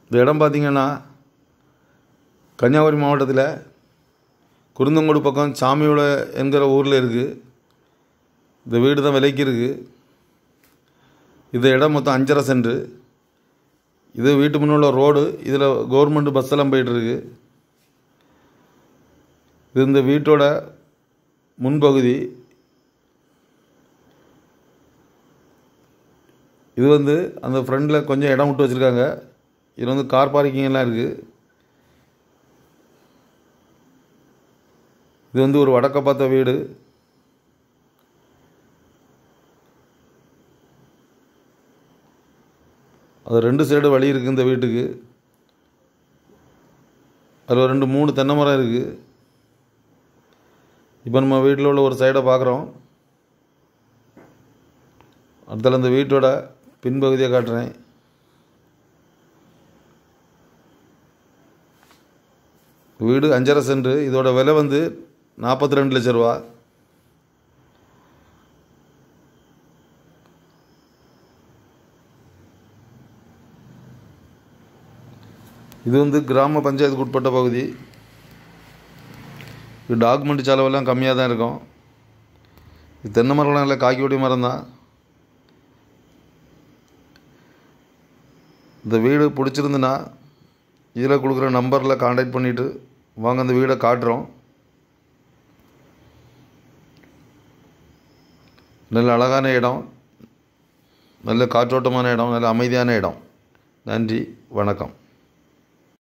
இந்த இடம் பார்த்திங்கன்னா கன்னியாகுமரி மாவட்டத்தில் குருந்தங்கோடு பக்கம் சாமியோட என்கிற ஊரில் இருக்குது இந்த வீடு தான் விலைக்கு இருக்குது இந்த இடம் மொத்தம் அஞ்சரை சென்ட்டு இது வீட்டு முன்னுள்ள ரோடு இதில் கவர்மெண்ட் பஸ் எல்லாம் போயிட்டுருக்கு இது இந்த வீட்டோட முன்பகுதி இது வந்து அந்த ஃப்ரண்டில் கொஞ்சம் இடம் விட்டு வச்சுருக்காங்க இதில் வந்து கார் பார்க்கிங் எல்லாம் இருக்குது இது வந்து ஒரு வடக்க பார்த்த வீடு அது ரெண்டு சைடு வழி இருக்குது இந்த வீட்டுக்கு அதில் ரெண்டு மூணு தென்னை மரம் இருக்குது இப்போ நம்ம வீட்டில் உள்ள ஒரு சைடை பார்க்குறோம் அடுத்தால இந்த வீட்டோட பின்பகுதியை காட்டுறேன் வீடு அஞ்சரை சென்ட் இதோட விலை வந்து நாற்பத்தி ரெண்டு லட்ச ரூபா இது வந்து கிராம பஞ்சாயத்துக்கு உட்பட்ட பகுதி இது டாக்குமெண்ட் செலவெல்லாம் கம்மியாக தான் இருக்கும் இது தென்னை மரம்லாம் இல்லை காய்கொடி மரம் தான் இந்த வீடு பிடிச்சிருந்துன்னா இதில் கொடுக்குற நம்பரில் காண்டாக்ட் பண்ணிவிட்டு வாங்க அந்த வீடை காட்டுறோம் நல்ல அழகான இடம் நல்ல காற்றோட்டமான இடம் நல்ல அமைதியான இடம் நன்றி வணக்கம்